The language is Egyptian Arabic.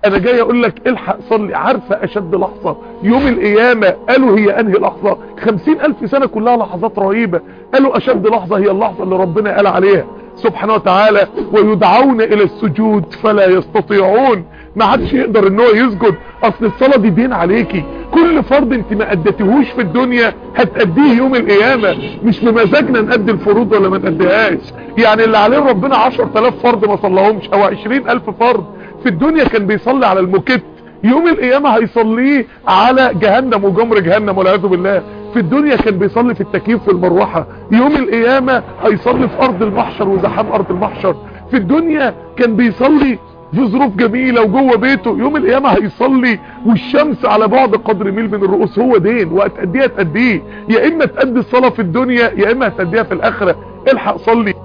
انا جاي اقول لك الحق صلي عارفة اشد لحظة يوم القيامة قالوا هي انهي لحظة خمسين الف سنة كلها لحظات رهيبة قالوا اشد لحظة هي اللحظة اللي ربنا قال عليها سبحانه وتعالى ويدعون الى السجود فلا يستطيعون ما حدش يقدر ان هو يسجد اصل الصلاة دي دين عليكي كل فرض انت ما اديتهوش في الدنيا هتأديه يوم القيامة مش بمزاجنا نأدي الفروض ولا ما نأديهاش يعني اللي عليه ربنا عشر تلاف فرض ما صلهمش او عشرين الف فرض في الدنيا كان بيصلي على المكت يوم القيامة هيصليه على جهنم وجمر جهنم والعياذ بالله في الدنيا كان بيصلي في التكييف والمروحة يوم القيامة هيصلي في ارض المحشر وزحام ارض المحشر في الدنيا كان بيصلي في ظروف جميلة وجوه بيته يوم القيامة هيصلي والشمس على بعد قدر ميل من الرؤوس هو دين وهتأديها تأديه يا اما تأدي الصلاة في الدنيا يا اما هتأديها في الاخرة الحق صلي